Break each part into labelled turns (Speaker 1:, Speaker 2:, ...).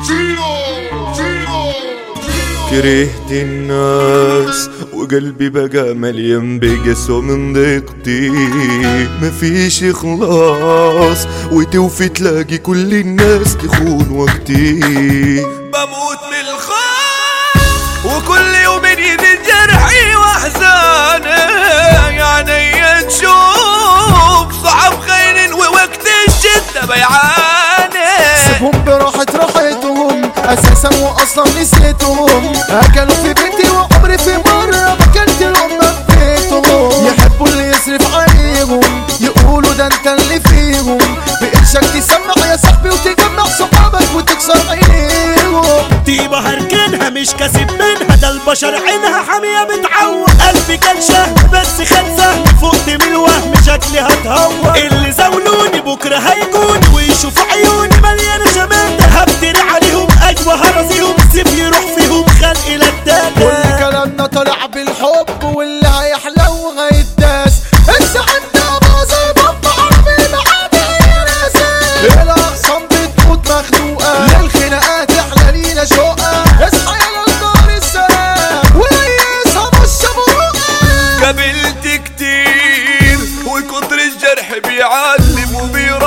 Speaker 1: كرهت الناس وقلبي بقى مليان بقسى من ضيقتي مفيش اخلاص وتوفي تلاقي كل الناس تخون وقتي
Speaker 2: بموت من الخوف وكل يوم يزيد جرحي واحزاني يعني تشوف صعب خير ووقت الشدة بيعاني
Speaker 3: سيبهم براحة راحتهم اساسا واصلا نسيتهم اكلوا في بيتي وعمري في مرة ما كلت لهم بيتهم يحبوا اللي يصرف عليهم يقولوا ده انت اللي فيهم بقرشك تسمع يا صاحبي وتجمع صحابك وتكسر عينيهم
Speaker 4: طيبة هركنها مش كاسب منها ده البشر عينها حامية بتعور قلبي كان شهم بس خد سهم فقت من الوهم شكلي هتهور اللي زولوني بكرة هيجوني ويشوفوا عيوني مليانة شماتة هبتري عليهم أيوة هرزيهم سيف يروح فيهم خلق
Speaker 3: كل
Speaker 4: للدادة
Speaker 3: كلامنا طالع بالحب واللي هيحلى وهيداس السعادة باظة بابا عربي معادي يا ناسي الأقسام بتموت مخنوقة للخناقات احنا لينا شقة اصحى يا للنار السلام ويسها مش بروقة
Speaker 2: قابلت كتير وكتر الجرح بيعلم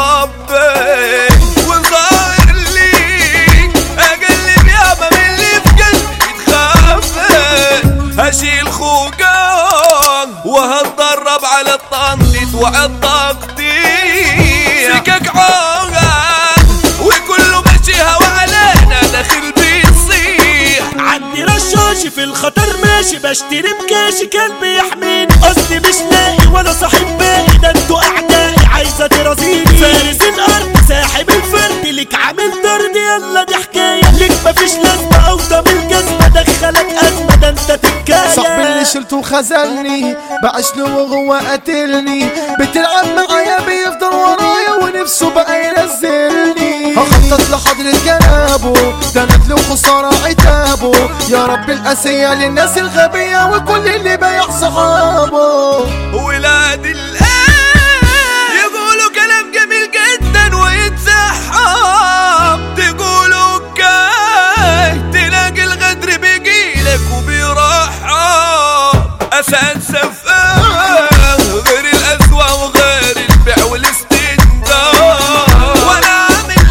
Speaker 2: وبيربي وظاهر لي اقلب ياما من اللي في قلبي يتخفى هشيل خوقان وهتدرب على الطنط وعد طاقتي سكك عوغان وكله ماشيها وعلينا داخل بيصيح
Speaker 4: عندي رشاشي في الخطر ماشي بشتري بكاشي كلبي يحميني قصدي مش لاقي ولا صاحب باقي ده انتوا اعدائي عايزه ترازيني فارس الارض ساحب الفرد ليك عامل طرد يلا دي حكايه ليك مفيش لازمه او ده بالجزمه دخلك ازمه ده انت تتكايه
Speaker 3: صاحبي اللي شلته خذلني بعش له وهو قتلني بتلعب معايا بيفضل ورايا ونفسه بقى ينزلني هخطط لحضرة جنابه ده ندل وخسارة عتابه يا رب القاسية للناس الغبية وكل اللي بايع صحابه
Speaker 2: ولاد الآن يقولوا كلام جميل جدا ويتسحب تقولوا كاي تلاقي الغدر بيجيلك وبيرحب أسان سفاه غير الأسوأ وغير البيع والاستنزاف وأنا عامل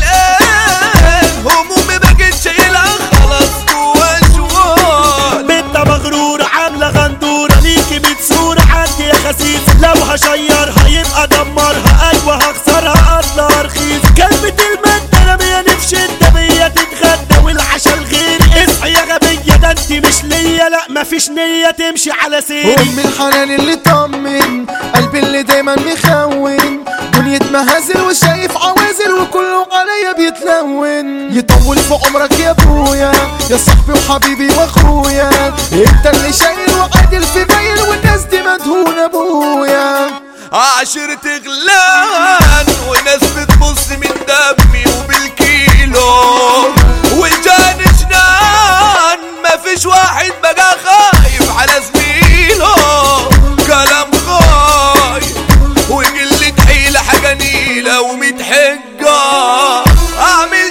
Speaker 2: ايه همومي بقيت شايلها خلاص جوا شوال
Speaker 4: بنت مغرورة عاملة غندورة ليكي بتصورة عندي يا خسيس لو هشيرها يبقى دمرها ايوه هخسرها اطلع رخيص كلمة المادة رمية في شدة بيا تتغدى والعشا الغير اصحي يا غبية ده انت مش ليا لا مفيش نية تمشي على سيري
Speaker 3: أم الحنان اللي طمن قلبي اللي دايما مخون دنيا مهازل وشايف عوازل وكله عليا بيتلون يطول في عمرك يا ابويا يا صاحبي وحبيبي واخويا انت اللي شايل وعادل في باين والناس دي مدهون ابويا
Speaker 2: عشرة غلان وناس بتبص من دمي وبالكيلو والجان جنان مفيش واحد بقى خايف على زميله كلام خايف وقلة حيلة حاجة نيلة ومتحجة أعمل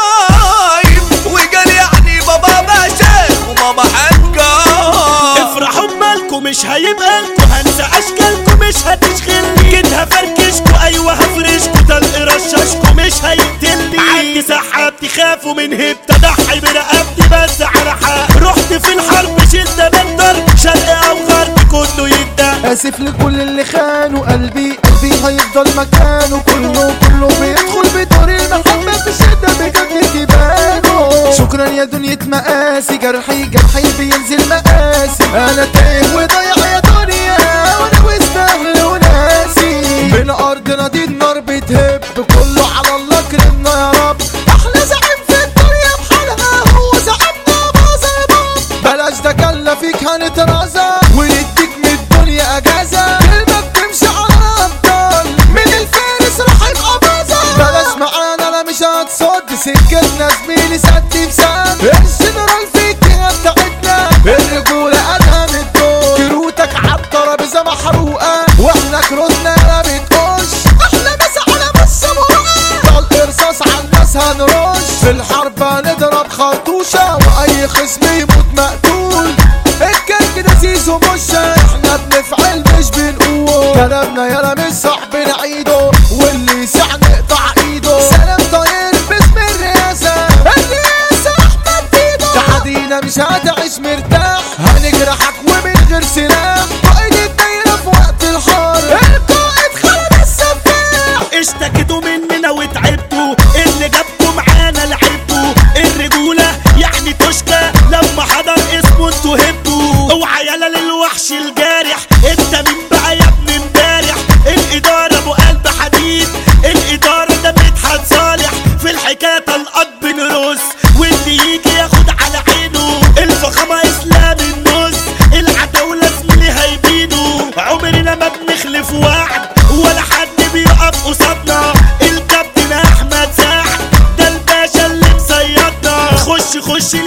Speaker 2: تايم وقال يعني بابا باشا وماما حجة
Speaker 4: افرحوا بمالكم مش هيبقى لكم هنسى اشكالكم مش هتشغلني كده هفركشكوا ايوه هفرشكوا طلق رشاشكوا مش هيقتلني عندي سحاب تخافوا من هبت اضحي برقبتي بس على حق رحت في الحرب شلت من ضرب شرق او غرب كله يدق
Speaker 3: اسف لكل اللي خانوا قلبي قلبي هيفضل مكانه كله كله بيدخل بدور المحبة في الشدة بجد تبانه شكرا يا دنيا مقاسي جرحي جرحي بينزل مقاسي انا تايه وضايع يا دنيا وانا وسط اهلي وناسي من ارضنا دي النار بتهب كله على الله كرمنا يا رب احلى زعيم في الدنيا بحالها هو زعيمنا بازا بلاش ده كلا فيك هنترازى ونديك من الدنيا اجازه كلمه بتمشي على الابطال من الفارس راح يبقى بازا بلاش معانا لا مش هتصد سكتنا زميلي سد بسد الجنرال فيك بتاعتنا الرجوله ادهم الدور كروتك عالترابيزه محروقه واحنا كروتنا لا بتقش احنا مسا على بس مرقه طلق رصاص على الناس هنرش في الحرب هنضرب اي خصم يموت مقتول الكلب ده سيسو مش احنا بنفعل مش بنقول كلامنا يلا مش صح بنعيده واللي يسع نقطع ايده سلام طاير باسم الرئاسة الرئاسة احمد فيدو تعدينا مش هتعيش مرتاح هنجرحك ومن غير سلاح قائد الدايرة في وقت الحار القائد خالد السفاح
Speaker 4: اشتكيتوا مننا وتعبتوا اللي جابكم معانا لعبتوا الرجولة يعني تشكى لما حضر اسمه انتوا هبتوا اوعى يالا للوحش الجارح انت مين بقى يا ابن امبارح الادارة ابو قلب حديد الادارة ده مدحت صالح في الحكاية طلقات بنرص واللي يجي ياخد على عينه الفخامة اسلام النص العتاولة زميلي هيبيدوا عمرنا ما بنخلف وعد ولا حد بيقف قصادنا الكابتن احمد سعد ده الباشا اللي مصيدنا خش خش